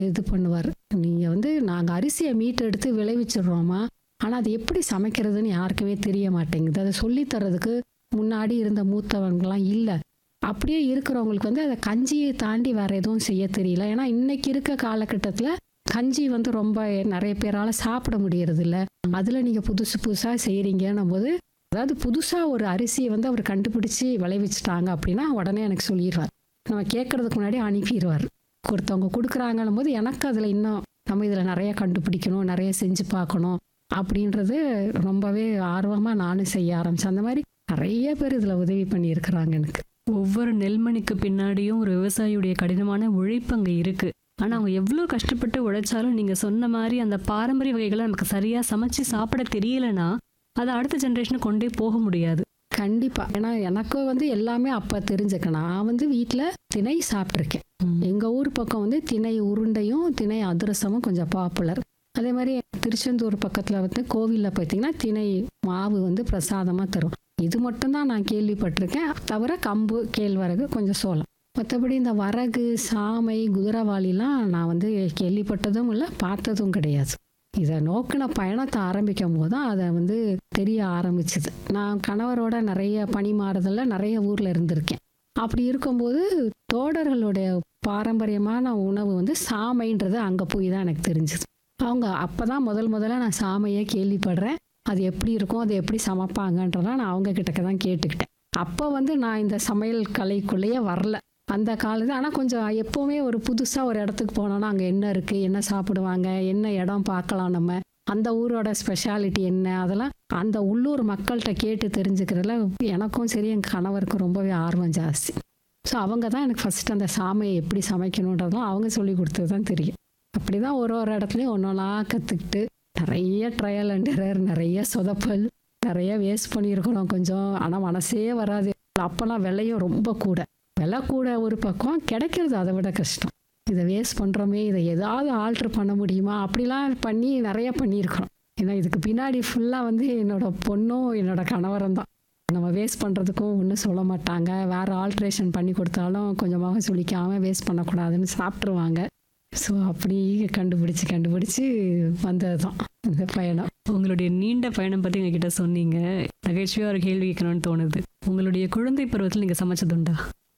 இது பண்ணுவார் நீங்கள் வந்து நாங்கள் அரிசியை மீட்டு எடுத்து விளைவிச்சிடுறோமா ஆனால் அது எப்படி சமைக்கிறதுன்னு யாருக்குமே தெரிய மாட்டேங்குது அதை சொல்லித் தர்றதுக்கு முன்னாடி இருந்த மூத்தவங்கலாம் இல்லை அப்படியே இருக்கிறவங்களுக்கு வந்து அதை கஞ்சியை தாண்டி வேற எதுவும் செய்ய தெரியல ஏன்னா இன்னைக்கு இருக்க காலகட்டத்தில் கஞ்சி வந்து ரொம்ப நிறைய பேரால் சாப்பிட முடியறது இல்ல அதில் நீங்கள் புதுசு புதுசாக செய்கிறீங்கன்னும் போது அதாவது புதுசாக ஒரு அரிசியை வந்து அவர் கண்டுபிடிச்சி விளைவிச்சிட்டாங்க அப்படின்னா உடனே எனக்கு சொல்லிடுவார் நம்ம கேட்கறதுக்கு முன்னாடி அனுப்பிடுவார் ஒருத்தவங்க கொடுக்குறாங்கன்னும் போது எனக்கு அதில் இன்னும் நம்ம இதில் நிறைய கண்டுபிடிக்கணும் நிறைய செஞ்சு பார்க்கணும் அப்படின்றது ரொம்பவே ஆர்வமாக நானும் செய்ய ஆரம்பித்தேன் அந்த மாதிரி நிறைய பேர் இதில் உதவி பண்ணியிருக்கிறாங்க எனக்கு ஒவ்வொரு நெல்மணிக்கு பின்னாடியும் ஒரு விவசாயியுடைய கடினமான உழைப்பு அங்கே இருக்கு ஆனா அவங்க எவ்வளோ கஷ்டப்பட்டு உழைச்சாலும் நீங்க சொன்ன மாதிரி அந்த பாரம்பரிய வகைகளை நமக்கு சரியா சமைச்சு சாப்பிட தெரியலனா அதை அடுத்த ஜென்ரேஷனுக்கு கொண்டே போக முடியாது கண்டிப்பா ஏன்னா எனக்கும் வந்து எல்லாமே அப்ப தெரிஞ்சுக்க நான் வந்து வீட்ல திணை சாப்பிட்ருக்கேன் எங்க ஊர் பக்கம் வந்து திணை உருண்டையும் திணை அதிரசமும் கொஞ்சம் பாப்புலர் அதே மாதிரி திருச்செந்தூர் பக்கத்துல வந்து கோவில்ல பார்த்தீங்கன்னா திணை மாவு வந்து பிரசாதமா தரும் இது மட்டும்தான் நான் கேள்விப்பட்டிருக்கேன் தவிர கம்பு கேழ்வரகு கொஞ்சம் சோளம் மற்றபடி இந்த வரகு சாமை குதிரவாளிலாம் நான் வந்து கேள்விப்பட்டதும் இல்லை பார்த்ததும் கிடையாது இதை நோக்கின பயணத்தை ஆரம்பிக்கும் போது தான் அதை வந்து தெரிய ஆரம்பிச்சுது நான் கணவரோட நிறைய பணி மாறுதல்ல நிறைய ஊர்ல இருந்திருக்கேன் அப்படி இருக்கும்போது தோடர்களுடைய பாரம்பரியமான உணவு வந்து சாமைன்றது அங்கே போய் தான் எனக்கு தெரிஞ்சுது அவங்க அப்பதான் முதல் முதல்ல நான் சாமையை கேள்விப்படுறேன் அது எப்படி இருக்கும் அது எப்படி சமைப்பாங்கன்றதான் நான் அவங்க கிட்டக்க தான் கேட்டுக்கிட்டேன் அப்போ வந்து நான் இந்த சமையல் கலைக்குள்ளேயே வரல அந்த காலத்து ஆனால் கொஞ்சம் எப்போவுமே ஒரு புதுசாக ஒரு இடத்துக்கு போனோன்னா அங்கே என்ன இருக்குது என்ன சாப்பிடுவாங்க என்ன இடம் பார்க்கலாம் நம்ம அந்த ஊரோட ஸ்பெஷாலிட்டி என்ன அதெல்லாம் அந்த உள்ளூர் மக்கள்கிட்ட கேட்டு தெரிஞ்சுக்கிறதுல எனக்கும் சரி என் கணவருக்கும் ரொம்பவே ஆர்வம் ஜாஸ்தி ஸோ அவங்க தான் எனக்கு ஃபஸ்ட் அந்த சாமையை எப்படி சமைக்கணுன்றதும் அவங்க சொல்லி கொடுத்தது தான் தெரியும் அப்படி தான் ஒரு ஒரு இடத்துலையும் ஒன்று ஒன்றா கற்றுக்கிட்டு நிறைய ட்ரையல் அண்ட் எரர் நிறைய சொதப்பல் நிறைய வேஸ்ட் பண்ணியிருக்கிறோம் கொஞ்சம் ஆனால் மனசே வராது அப்போல்லாம் விலையும் ரொம்ப கூட விலை கூட ஒரு பக்கம் கிடைக்கிறது அதை விட கஷ்டம் இதை வேஸ்ட் பண்ணுறோமே இதை ஏதாவது ஆல்ட்ரு பண்ண முடியுமா அப்படிலாம் பண்ணி நிறைய பண்ணியிருக்கிறோம் ஏன்னா இதுக்கு பின்னாடி ஃபுல்லாக வந்து என்னோட பொண்ணும் என்னோட கணவரும் தான் நம்ம வேஸ்ட் பண்ணுறதுக்கும் ஒன்றும் சொல்ல மாட்டாங்க வேறு ஆல்ட்ரேஷன் பண்ணி கொடுத்தாலும் கொஞ்சமாக சொல்லிக்காமல் வேஸ்ட் பண்ணக்கூடாதுன்னு சாப்பிட்ருவாங்க ஸோ அப்படி கண்டுபிடிச்சி கண்டுபிடிச்சி வந்தது தான் இந்த பயணம் உங்களுடைய நீண்ட பயணம் பத்தி எங்ககிட்ட சொன்னீங்க நகைச்சுவையா ஒரு கேள்வி கேட்கணும்னு தோணுது உங்களுடைய குழந்தை பருவத்தில் நீங்க சமைச்சதுண்டா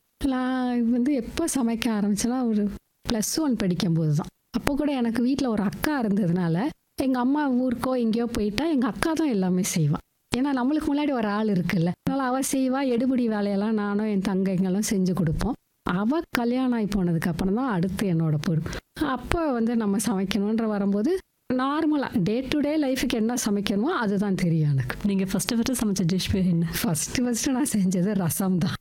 நான் வந்து எப்போ சமைக்க ஆரம்பிச்சேன்னா ஒரு ப்ளஸ் ஒன் படிக்கும்போது தான் அப்போ கூட எனக்கு வீட்டில் ஒரு அக்கா இருந்ததுனால எங்கள் அம்மா ஊருக்கோ எங்கேயோ போயிட்டா எங்கள் அக்கா தான் எல்லாமே செய்வாள் ஏன்னா நம்மளுக்கு முன்னாடி ஒரு ஆள் இருக்குல்ல அதனால் அவள் செய்வா எடுபடி வேலையெல்லாம் நானும் என் தங்கைங்களும் செஞ்சு கொடுப்போம் அவள் கல்யாணம் ஆகி போனதுக்கு அப்புறம் தான் அடுத்து என்னோட பொறுப்பு அப்போ வந்து நம்ம சமைக்கணுன்ற வரும்போது நார்மலாக டே டு டே லைஃபுக்கு என்ன சமைக்கணுமோ அதுதான் தெரியும் எனக்கு நீங்க ஃபர்ஸ்ட் ஃபர்ஸ்ட் சமைச்ச டிஷ் பேர் என்ன ஃபஸ்ட்டு ஃபஸ்ட்டு நான் செஞ்சது ரசம் தான்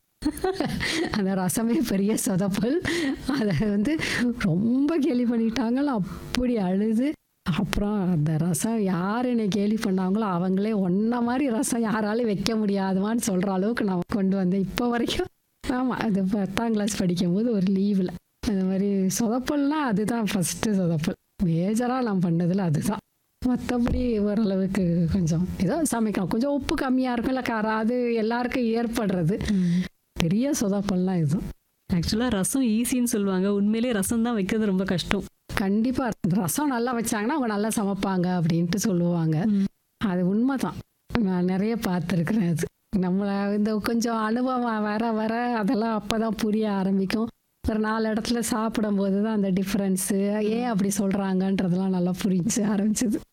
அந்த ரசமே பெரிய சொதப்பல் அதை வந்து ரொம்ப கேலி பண்ணிட்டாங்களோ அப்படி அழுது அப்புறம் அந்த ரசம் யார் என்னை கேலி பண்ணாங்களோ அவங்களே ஒன்றை மாதிரி ரசம் யாராலையும் வைக்க முடியாதுமான்னு சொல்கிற அளவுக்கு நான் கொண்டு வந்தேன் இப்போ வரைக்கும் ஆமாம் அது பத்தாம் கிளாஸ் படிக்கும்போது ஒரு லீவில் அந்த மாதிரி சொதப்பல்னால் அதுதான் ஃபஸ்ட்டு சொதப்பல் மேஜராக நான் பண்ணதில் அதுதான் மற்றபடி ஓரளவுக்கு கொஞ்சம் ஏதோ சமைக்கலாம் கொஞ்சம் உப்பு கம்மியாக இருக்கும் இல்லை காரம் அது எல்லாருக்கும் ஏற்படுறது பெரிய சொதப்பல்லாம் இதுவும் ஆக்சுவலா ரசம் ஈஸின்னு சொல்லுவாங்க உண்மையிலேயே ரசம் தான் வைக்கிறது ரொம்ப கஷ்டம் கண்டிப்பாக ரசம் நல்லா வச்சாங்கன்னா அவங்க நல்லா சமைப்பாங்க அப்படின்ட்டு சொல்லுவாங்க அது உண்மைதான் நான் நிறைய பார்த்துருக்குறேன் அது நம்மளை இந்த கொஞ்சம் அனுபவம் வர வர அதெல்லாம் அப்போ தான் புரிய ஆரம்பிக்கும் ஒரு நாலு இடத்துல சாப்பிடும்போது தான் அந்த டிஃப்ரென்ஸு ஏன் அப்படி சொல்கிறாங்கன்றதெல்லாம் நல்லா புரிஞ்சு ஆரம்பிச்சது